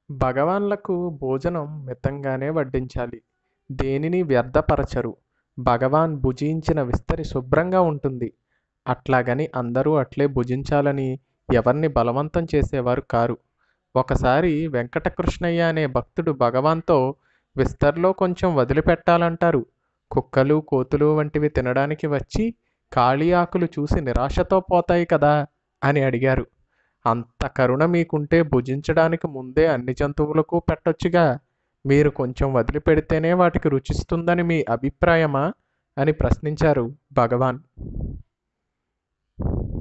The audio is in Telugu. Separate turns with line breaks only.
భగవాన్లకు భోజనం మితంగానే వడ్డించాలి దేనిని వ్యర్థపరచరు భగవాన్ భుజించిన విస్తరి శుభ్రంగా ఉంటుంది అట్లాగని అందరూ అట్లే భుజించాలని ఎవరిని బలవంతం చేసేవారు కారు ఒకసారి వెంకటకృష్ణయ్య అనే భక్తుడు భగవాన్తో విస్తర్లో కొంచెం వదిలిపెట్టాలంటారు కుక్కలు కోతులు వంటివి తినడానికి వచ్చి ఖాళీ ఆకులు చూసి నిరాశతో పోతాయి కదా అని అడిగారు అంత కరుణ మీకుంటే భుజించడానికి ముందే అన్ని జంతువులకు పెట్టొచ్చుగా మీరు కొంచెం వదిలిపెడితేనే వాటికి రుచిస్తుందని మీ అభిప్రాయమా అని ప్రశ్నించారు భగవాన్